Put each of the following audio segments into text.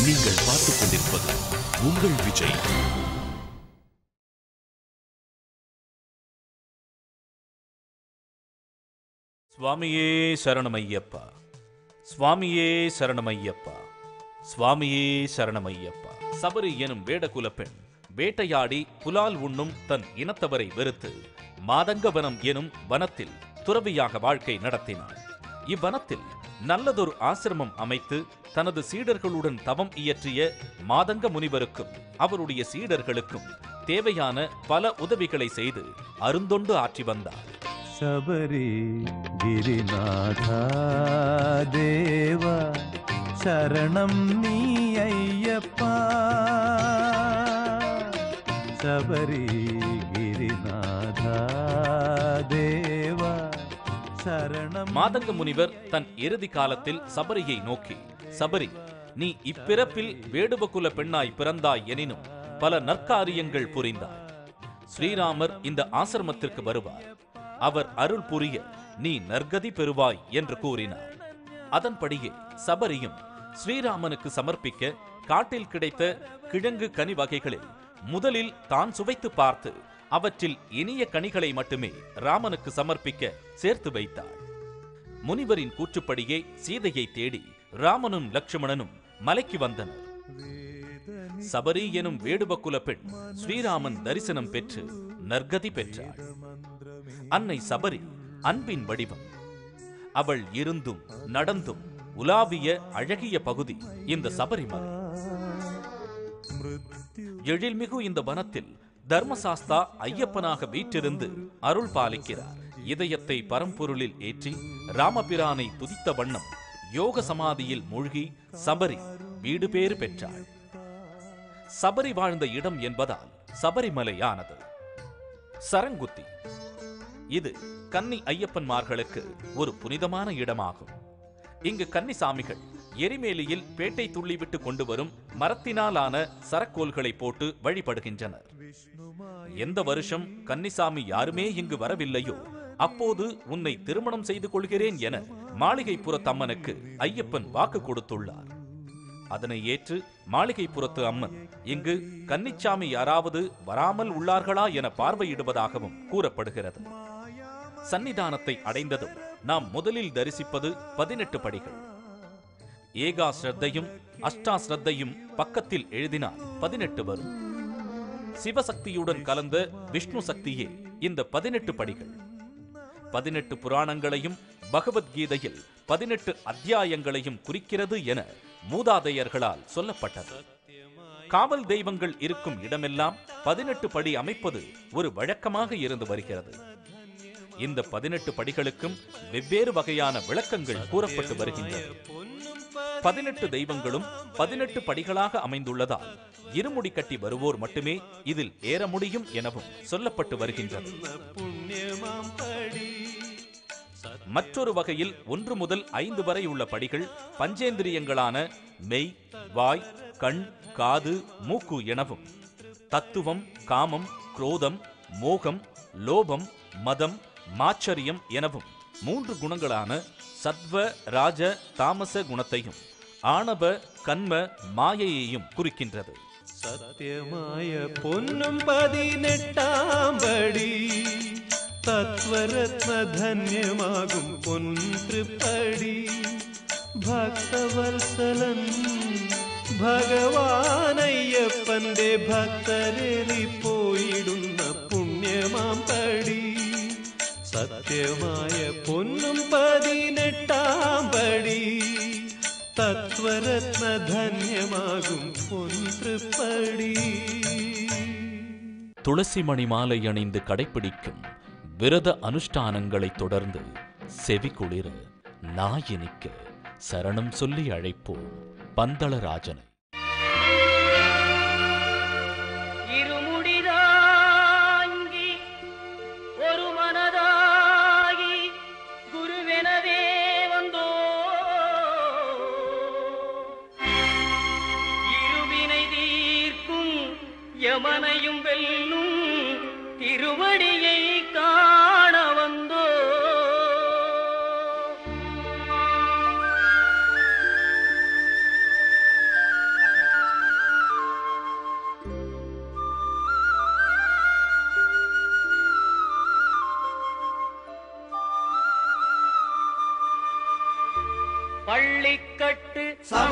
நீங்கள் பார்த்துக் கொண்டிருப்பது உங்கள் விஜய் சுவாமியே சரணமையப்பா சுவாமியே சரணமையப்பா சுவாமியே சரணமையப்பா சபரி எனும் வேடகுல பெண் வேட்டையாடி புலால் உண்ணும் தன் இனத்தவரை வெறுத்து மாதங்கவனம் எனும் வனத்தில் துறவியாக வாழ்க்கை நடத்தினாள் இவ்வனத்தில் நல்லதொரு ஆசிரமம் அமைத்து தனது சீடர்களுடன் தவம் இயற்றிய மாதங்க முனிவருக்கும் அவருடைய சீடர்களுக்கும் தேவையான பல உதவிகளை செய்து அருந்தொண்டு ஆற்றி வந்தார் శబరి గిరినాథ దేవ శరణం నీ అయ్యప్ప శబరి గిరినాథ దేవ శరణం மாதங்க முனிவர் தன் இறுதி காலத்தில் சபரியை நோக்கி சபரி நீ இப்பிறப்பில் வேடுவகுல பெண்ணாய் பிறந்தாய் எனினும் பல நற்காரியங்கள் புரிந்தாய் ஸ்ரீராமர் இந்த ஆசிரமத்திற்கு வருவார் அவர் அருள் புரிய நீ நற்கதி பெறுவாய் என்று கூறினார் அதன்படியே சபரியும் ஸ்ரீராமனுக்கு சமர்ப்பிக்க காட்டில் கிடைத்த கிழங்கு கனி வகைகளில் முதலில் தான் சுவைத்து பார்த்து அவற்றில் இனிய கனிகளை மட்டுமே ராமனுக்கு சமர்ப்பிக்க சேர்த்து வைத்தாள் முனிவரின் கூற்றுப்படியே சீதையை தேடி ராமனும் லட்சுமணனும் மலைக்கு வந்தனர் சபரி எனும் வேடுவக்குல பெண் ஸ்ரீராமன் தரிசனம் பெற்று நற்கதி பெற்றாள் அன்னை சபரி அன்பின் வடிவம் அவள் இருந்தும் நடந்தும் உலாவிய அழகிய பகுதி இந்த சபரிமலை எழில்மிகு இந்த வனத்தில் தர்மசாஸ்தா ஐயப்பனாக வீற்றிருந்து அருள் பாலிக்கிறார் இதயத்தை பரம்பொருளில் ஏற்றி ராமபிரானை துதித்த வண்ணம் யோக சமாதியில் மூழ்கி சபரி வீடு பேறு பெற்றாள் சபரி வாழ்ந்த இடம் என்பதால் சபரிமலையானது சரங்குத்தி இது கன்னி ஐயப்பன்மார்களுக்கு ஒரு புனிதமான இடமாகும் இங்கு கன்னிசாமிகள் எரிமேலியில் பேட்டை துள்ளிவிட்டு கொண்டு வரும் மரத்தினாலான சரக்கோல்களை போட்டு வழிபடுகின்றனர் எந்த வருஷம் கன்னிசாமி யாருமே இங்கு வரவில்லையோ அப்போது உன்னை திருமணம் செய்து கொள்கிறேன் என மாளிகைப்புறத்து அம்மனுக்கு ஐயப்பன் வாக்கு கொடுத்துள்ளார் அதனை ஏற்று மாளிகைப்புறத்து அம்மன் இங்கு கன்னிச்சாமி யாராவது வராமல் உள்ளார்களா என பார்வையிடுவதாகவும் கூறப்படுகிறது சன்னிதானத்தை அடைந்ததும் நாம் முதலில் தரிசிப்பது பதினெட்டு படிகள் ஏகா ஸ்ரத்தையும் அஷ்டா ஸ்ரத்தையும் பக்கத்தில் எழுதினால் பதினெட்டு வரும் சிவசக்தியுடன் கலந்த விஷ்ணு சக்தியே இந்த பதினெட்டு படிகள் பதினெட்டு புராணங்களையும் பகவத்கீதையில் பதினெட்டு அத்தியாயங்களையும் குறிக்கிறது என மூதாதையர்களால் சொல்லப்பட்டது காவல் தெய்வங்கள் இருக்கும் இடமெல்லாம் பதினெட்டு படி அமைப்பது ஒரு வழக்கமாக இருந்து வருகிறது இந்த பதினெட்டு படிகளுக்கும் வெவ்வேறு வகையான விளக்கங்கள் கூறப்பட்டு வருகின்றன பதினெட்டு தெய்வங்களும் பதினெட்டு படிகளாக அமைந்துள்ளதால் இருமுடி கட்டி வருவோர் மட்டுமே இதில் ஏற முடியும் எனவும் சொல்லப்பட்டு வருகின்றது மற்றொரு வகையில் ஒன்று முதல் ஐந்து வரை உள்ள படிகள் பஞ்சேந்திரியங்களான மெய் வாய் கண் காது மூக்கு எனவும் தத்துவம் காமம் குரோதம் மோகம் லோபம் மதம் மாச்சரியம் எனவும் மூன்று குணங்களான சத்வ ராஜ தாமச குணத்தையும் ஆணவ கண்ம மாயையையும் குறிக்கின்றது സത്യമായ പൊന്നും പതിനെട്ടാം പടി തത്വരത്നധന്യമാകും പൊൻതൃപ്പടി ഭക്തവത്സലൻ ഭഗവാനയ്യപ്പന്റെ ഭക്തരേറി പോയിടുന്ന പുണ്യമാം പടി സത്യമായ പൊന്നും പതിനെട്ടാം പടി തത്വരത്നധന്യമാകും പൊൻതൃപ്പടി துளசி மணி மாலை அணிந்து கடைப்பிடிக்கும் விரத அனுஷ்டானங்களைத் தொடர்ந்து செவி குளிர நாயினிக்க சரணம் சொல்லி அழைப்போம் பந்தளராஜனை இருமுடிதாங்கி ஒரு மனதாகி குருவெனவே வந்தோ இருவினை தீர்க்கும் யமனையும் வெல்லும் திருவடியை காண வந்தோ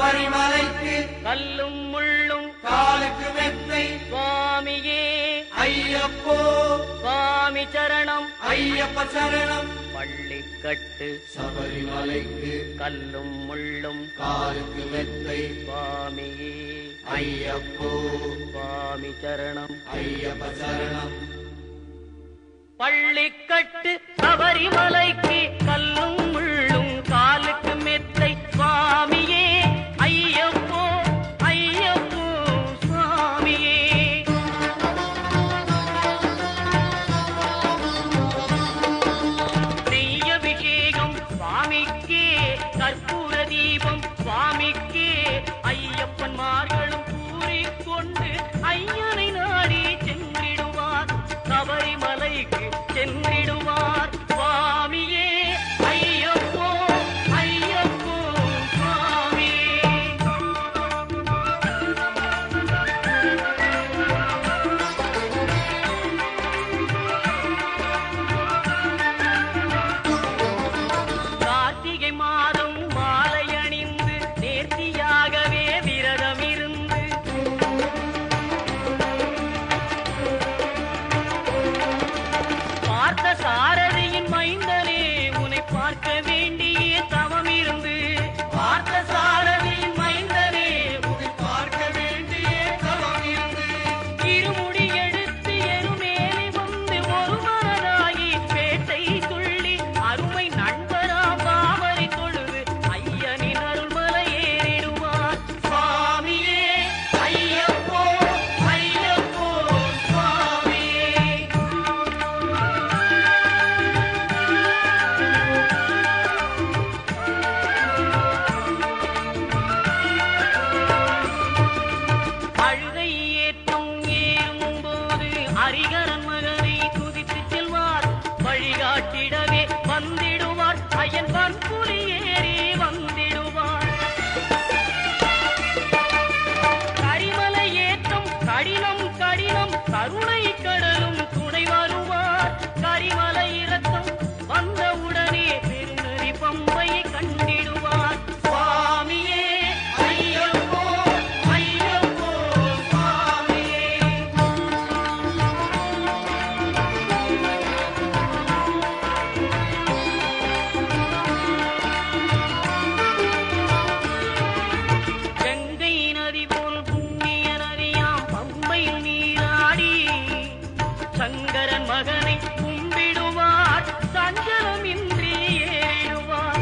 சபரிமலைக்கு கல்லும் முள்ளும் காலுக்கு மெத்தை சுவாமியே ஐயப்போ சுவாமி சரணம் ஐயப்ப சரணம் பள்ளிக்கட்டு சபரிமலைக்கு கல்லும் முள்ளும் காலுக்கு மெத்தை சுவாமியே ஐயப்போ சுவாமி சரணம் ஐயப்ப சரணம் பள்ளிக்கட்டு சபரிமலைக்கு கல்லும் முள்ளும் காலுக்கு மெத்தை சுவாமியே ஐயப்போ ஐயப்போ சுவாமியே நெய் அபிஷேகம் சுவாமிக்கே கற்பூர தீபம் சுவாமிக்கே ஐயப்பன்மார்களும் கூறிக்கொண்டு ஐயனை நாடி சென்றிடுவார் சபரிமலைக்கு சென்றிடுவார் சுவாமியே ஐயப்போ ஐயப்போ சுவாமியே கார்த்திகை மாதம் மாலை அணிந்து நேர்த்தியாகவே விரதம் இருந்து பார்த்த சாரதியின் மைந்தனே உன்னை பார்க்க வேண்டிய தவம் இருந்து பார்த்த சாரதியின் மைந்தனே உன்னை பார்க்க வேண்டிய தவம் இருந்து இருமுடி எடுத்து எருமேலி வந்து ஒரு மனதாகி பேட்டை துள்ளி அருமை நண்பரா பாவரை தொழுது ஐயனின் அருள்மலை ஏறிடுவார் சுவாமியே ஐயப்போ ஐயப்போ சுவாமியே அழுகை ஏற்றம் ஏறும்போது அரிகரன் மகனை துதித்து செல்வார் வழிகாட்டிடவே வந்திடுவார் ஐயன் பன்புலி ஏறி வந்திடுவார் கரிமலை ஏற்றம் கடினம் கடினம் கருணை கடலும் துணை வருவார் கரிமலை இறக்கம் வந்தவுடனே பெருநெறி பம்பை கண்டிடுவார் சுவாமியே ஐயப்போ ஐயப்போ சுவாமியே கங்கை நதி போல் புண்ணிய நதியாம் பம்பையில் நீராடி சங்கரன் மகனை கும்பிடுவார் சஞ்சலமின்றி ஏறிடுவார்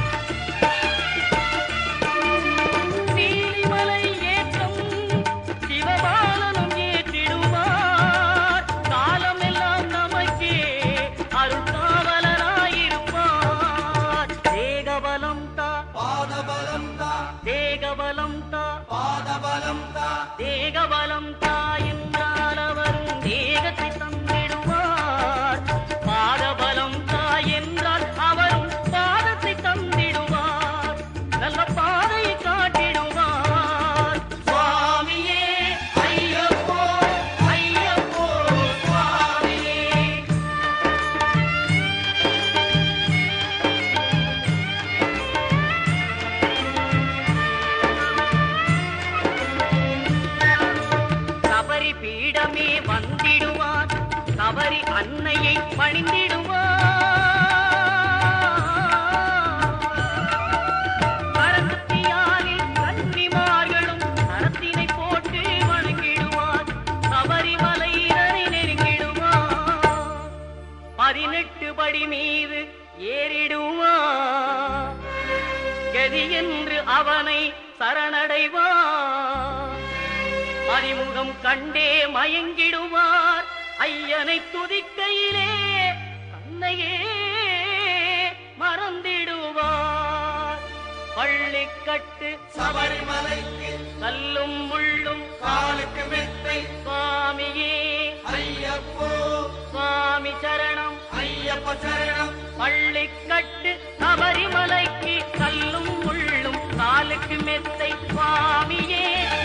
நீலிமலை ஏற்றம் சிவபாலனும் ஏற்றிடுவார் காலமெல்லாம் நமக்கே அருள் காவலனாயிருப்பார் தேகபலம் தா பாதபலம் தா தேகபலம் தா பாதபலம் தா தேகபலம் தாயென்றால் அவரும் தேகத்தை தந்திடுவார் பாதபலம் தாயென்றால் அவரும் பாதத்தை தந்திடுவார் நல்ல பாதையை காட்டிடுவார் சுவாமியே ஐயப்போ ஐயப்போ சுவாமியே சபரி பீடமே வந்திடுவார் சபரி அன்னையை பணிந்திடுவார் கரத்துத்தியாலில் கன்னிமார்களும் கரத்தினை போட்டு வணங்கிடுவார் சபரிமலையினரை நெருங்கிடுவார் பதினெட்டு படி மீது ஏறிடுவார் கதி என்று அவனை சரணடைவார் அறிமுகம் கண்டே மயங்கிடுவார் ஐயனை துதிக்கையிலே தன்னையே மறந்திடுவார் பள்ளிக்கட்டு சபரிமலைக்கு கல்லும் முள்ளும் காலுக்கு மெத்தை சுவாமியே ஐயப்போ சுவாமி சரணம் ஐயப்ப சரணம் பள்ளிக்கட்டு சபரிமலைக்கு கல்லும் முள்ளும் காலுக்கு மெத்தை சுவாமியே